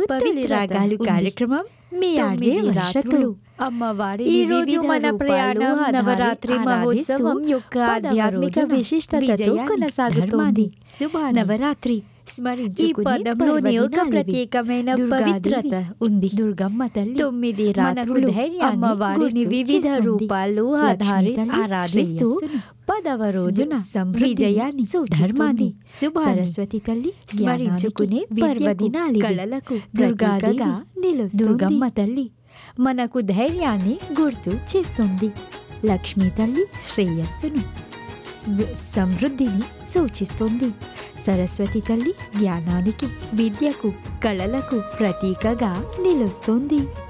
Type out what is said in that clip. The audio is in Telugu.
తొలి రాగాలు కార్యక్రమం మీ ఆర్జే వర్షతో అమ్మవారి ఈ రోజు మన ప్రయాణం నవరాత్రి మహోత్సవం యొక్క ఆధ్యాత్మిక విశిష్టతతో కొనసాగుతోంది నవరాత్రి ఈ స్మరించుకునే పదంలోని ఒక పర్వదినాలివి. ప్రత్యేకమైన దుర్గాదేవి, పవిత్రత ఉంది దుర్గమ్మ తల్లి తొమ్మిది మనకు రాత్రులు ధైర్యాన్ని అమ్మవారిని గుర్తు వివిధ చేస్తుంది. రూపాలు లక్ష్మీ ఆధారి తల్లి ఆరాధిస్తూ శ్రేయస్సును, పదవ రోజున సమృద్ధిని విజయాన్ని సూచిస్తుంది. ధర్మాన్ని శుభాన్ని సరస్వతి తల్లి స్మరించుకునే జ్ఞానానికి, పర్వదినాలి విద్యకు, కళలకు దుర్గాదేవి, దుర్గాదిగా నిలుస్తుంది దుర్గమ్మ తల్లి మనకు ధైర్యాన్ని గుర్తు చేస్తుంది లక్ష్మీ తల్లి శ్రేయస్సును స్మ- సమృద్ధిని సూచిస్తుంది సరస్వతి తల్లి జ్ఞానానికి విద్యకు కళలకు ప్రతీకగా నిలుస్తుంది